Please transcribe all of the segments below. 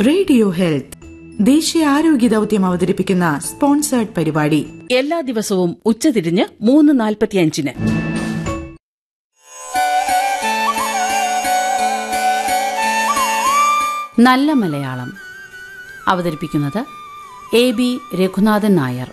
radio health ദേശീയ ആരോഗ്യ ദൗത്യം അവതരിപ്പിക്കുന്ന സ്പോൺസേർഡ് പരിപാടി എല്ലാ ദിവസവും ഉച്ചതിരിഞ്ഞ് മൂന്ന് നാൽപ്പത്തിയഞ്ചിന് നല്ല മലയാളം അവതരിപ്പിക്കുന്നത് എ ബി രഘുനാഥൻ നായർ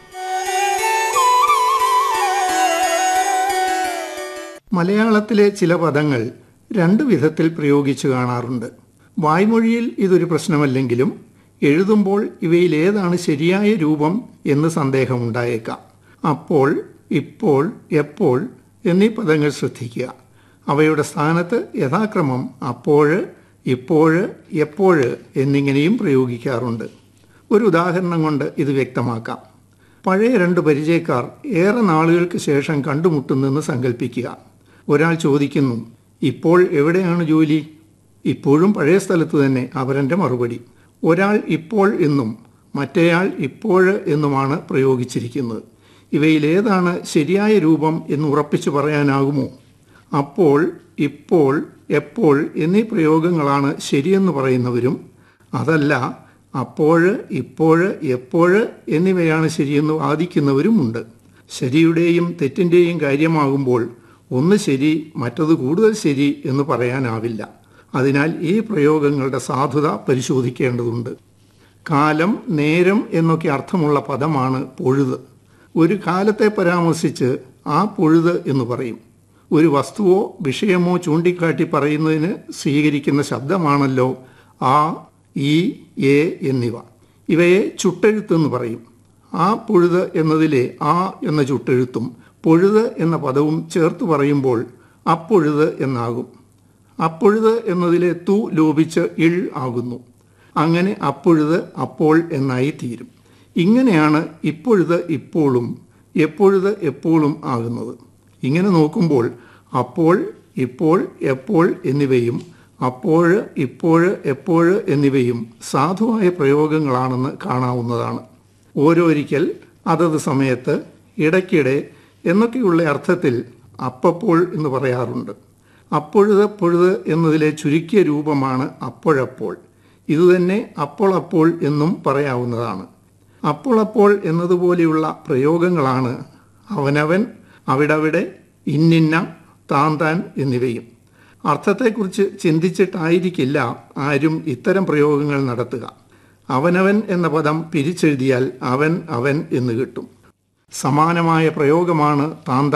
മലയാളത്തിലെ ചില പദങ്ങൾ രണ്ട് വിധത്തിൽ പ്രയോഗിച്ചു കാണാറുണ്ട് വായ്മൊഴിയിൽ ഇതൊരു പ്രശ്നമല്ലെങ്കിലും എഴുതുമ്പോൾ ഇവയിൽ ഏതാണ് ശരിയായ രൂപം എന്ന് സന്ദേഹമുണ്ടായേക്കാം അപ്പോൾ ഇപ്പോൾ എപ്പോൾ എന്നീ പദങ്ങൾ ശ്രദ്ധിക്കുക അവയുടെ സ്ഥാനത്ത് യഥാക്രമം അപ്പോഴ് ഇപ്പോഴ് എപ്പോഴ് എന്നിങ്ങനെയും പ്രയോഗിക്കാറുണ്ട് ഒരു ഉദാഹരണം കൊണ്ട് ഇത് വ്യക്തമാക്കാം പഴയ രണ്ട് പരിചയക്കാർ ഏറെ നാളുകൾക്ക് ശേഷം കണ്ടുമുട്ടുന്നെന്ന് സങ്കല്പിക്കുക ഒരാൾ ചോദിക്കുന്നു ഇപ്പോൾ എവിടെയാണ് ജോലി ഇപ്പോഴും പഴയ സ്ഥലത്ത് തന്നെ അവരൻ്റെ മറുപടി ഒരാൾ ഇപ്പോൾ എന്നും മറ്റേയാൾ ഇപ്പോഴ് എന്നുമാണ് പ്രയോഗിച്ചിരിക്കുന്നത് ഇവയിലേതാണ് ശരിയായ രൂപം എന്ന് ഉറപ്പിച്ചു പറയാനാകുമോ അപ്പോൾ ഇപ്പോൾ എപ്പോൾ എന്നീ പ്രയോഗങ്ങളാണ് ശരിയെന്ന് പറയുന്നവരും അതല്ല അപ്പോഴ് ഇപ്പോഴ് എപ്പോഴ് എന്നിവയാണ് ശരിയെന്ന് വാദിക്കുന്നവരുമുണ്ട് ശരിയുടെയും തെറ്റിൻ്റെയും കാര്യമാകുമ്പോൾ ഒന്ന് ശരി മറ്റത് കൂടുതൽ ശരി എന്ന് പറയാനാവില്ല അതിനാൽ ഈ പ്രയോഗങ്ങളുടെ സാധുത പരിശോധിക്കേണ്ടതുണ്ട് കാലം നേരം എന്നൊക്കെ അർത്ഥമുള്ള പദമാണ് പൊഴുത് ഒരു കാലത്തെ പരാമർശിച്ച് ആ പൊഴുത് എന്ന് പറയും ഒരു വസ്തുവോ വിഷയമോ ചൂണ്ടിക്കാട്ടി പറയുന്നതിന് സ്വീകരിക്കുന്ന ശബ്ദമാണല്ലോ ആ ഈ എ എന്നിവ ഇവയെ ചുട്ടെഴുത്തെന്ന് പറയും ആ പൊഴുത് എന്നതിലെ ആ എന്ന ചുട്ടെഴുത്തും പൊഴുത് എന്ന പദവും ചേർത്ത് പറയുമ്പോൾ അപ്പൊഴുത് എന്നാകും അപ്പൊഴുത് എന്നതിലെ തു ലോപിച്ച് ഇൾ ആകുന്നു അങ്ങനെ അപ്പൊഴുത് അപ്പോൾ എന്നായി തീരും ഇങ്ങനെയാണ് ഇപ്പൊഴുത് ഇപ്പോഴും എപ്പൊഴുത് എപ്പോഴും ആകുന്നത് ഇങ്ങനെ നോക്കുമ്പോൾ അപ്പോൾ ഇപ്പോൾ എപ്പോൾ എന്നിവയും അപ്പോഴ് ഇപ്പോഴ് എപ്പോഴ് എന്നിവയും സാധുവായ പ്രയോഗങ്ങളാണെന്ന് കാണാവുന്നതാണ് ഓരോരിക്കൽ അതത് സമയത്ത് ഇടയ്ക്കിടെ എന്നൊക്കെയുള്ള അർത്ഥത്തിൽ അപ്പപ്പോൾ എന്ന് പറയാറുണ്ട് അപ്പൊഴുത് പൊഴുത് എന്നതിലെ ചുരുക്കിയ രൂപമാണ് അപ്പോഴപ്പോൾ ഇതുതന്നെ അപ്പോൾ അപ്പോൾ എന്നും പറയാവുന്നതാണ് അപ്പോൾ അപ്പോൾ എന്നതുപോലെയുള്ള പ്രയോഗങ്ങളാണ് അവനവൻ അവിടവിടെ ഇന്നിന്ന താൻ താൻ എന്നിവയും അർത്ഥത്തെക്കുറിച്ച് ചിന്തിച്ചിട്ടായിരിക്കില്ല ആരും ഇത്തരം പ്രയോഗങ്ങൾ നടത്തുക അവനവൻ എന്ന പദം പിരിച്ചെഴുതിയാൽ അവൻ അവൻ എന്ന് കിട്ടും സമാനമായ പ്രയോഗമാണ് താൻ